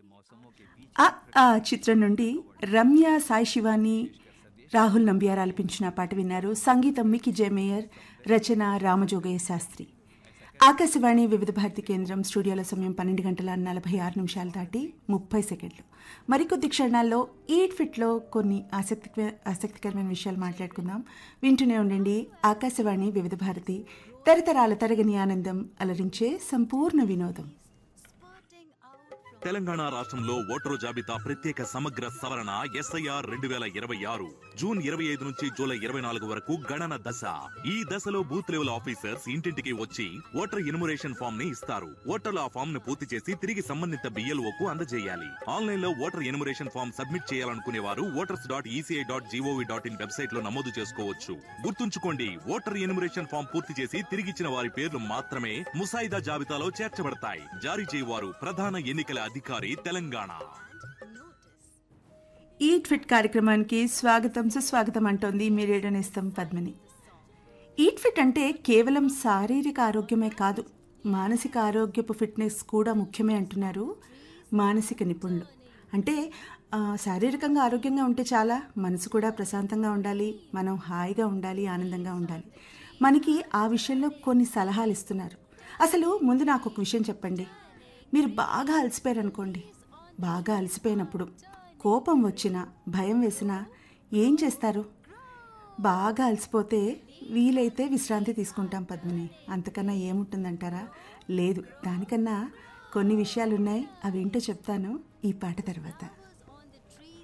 ఆ ఆ చిత్రం నుండి రమ్య సాయి శివాని రాహుల్ నంబియార్ ఆలపించిన పాట విన్నారు సంగీతం మికి జయమేయర్ రచన రామజోగయ్య శాస్త్రి ఆకాశవాణి వివిధ భారతి కేంద్రం స్టూడియోల సమయం పన్నెండు గంటల నలభై ఆరు నిమిషాలు దాటి ముప్పై సెకండ్లు మరికొద్ది క్షణాల్లో ఈట్ ఫిట్లో కొన్ని ఆసక్తి ఆసక్తికరమైన విషయాలు మాట్లాడుకుందాం వింటూనే ఉండండి ఆకాశవాణి వివిధ భారతి తరతరాల తరగని ఆనందం అలరించే సంపూర్ణ వినోదం తెలంగాణ రాష్ట్రంలో ఓటరు జాబితా ప్రత్యేక సమగ్ర సవరణ ఎస్ఐఆర్ రెండు వేల ఇరవై ఆరు జూన్ ఇరవై ఐదు నుంచి జూలై ఇరవై నాలుగు వరకు గణన దశ ఈ దశలో బూత్ లెవెల్ ఆఫీసర్స్ ఇంటింటికి వచ్చి ఓటర్ ఎన్యుమరేషన్ ఫామ్ ని ఇస్తారు ఓటర్లు ఆ ఫామ్ ను పూర్తి చేసి తిరిగి సంబంధిత బిఎల్ఓకు అందజేయాలి ఆన్లైన్ లో ఓటర్ ఎన్యుమరేషన్ ఫామ్ సబ్మిట్ చేయాలనుకునే వారు voters dot ECI dot GOV dot in website లో నమోదు చేసుకోవచ్చు గుర్తుంచుకోండి ఓటర్ ఎన్యుమరేషన్ ఫామ్ పూర్తి చేసి తిరిగిచ్చిన వారి పేర్లు మాత్రమే ముసాయిదా జాబితాలో చేర్చబడతాయి జారీ చేయవారు ప్రధాన ఎన్నికల అధికారి తెలంగాణ ఈట్ ఫిట్ కార్యక్రమానికి స్వాగతం సుస్వాగతం అంటోంది మీ రేడియో నేస్తం పద్మిని ఈట్ ఫిట్ అంటే కేవలం శారీరక ఆరోగ్యమే కాదు మానసిక ఆరోగ్యపు ఫిట్నెస్ కూడా ముఖ్యమే అంటున్నారు మానసిక నిపుణులు అంటే ఆ, శారీరకంగా ఆరోగ్యంగా ఉంటే చాలా మనసు కూడా ప్రశాంతంగా ఉండాలి మనం హాయిగా ఉండాలి ఆనందంగా ఉండాలి మనకి ఆ విషయంలో కొన్ని సలహాలు ఇస్తున్నారు అసలు ముందు నాకు ఒక విషయం చెప్పండి మీరు బాగా అలసిపోయారనుకోండి బాగా అలసిపోయినప్పుడు కోపం వచ్చినా భయం వేసినా ఏం చేస్తారు బాగా అలసిపోతే వీలైతే విశ్రాంతి తీసుకుంటాం పద్మిని అంతకన్నా ఏముంటుందంటారా లేదు దానికన్నా కొన్ని విషయాలున్నాయి అవేంటో చెప్తాను ఈ పాట తర్వాత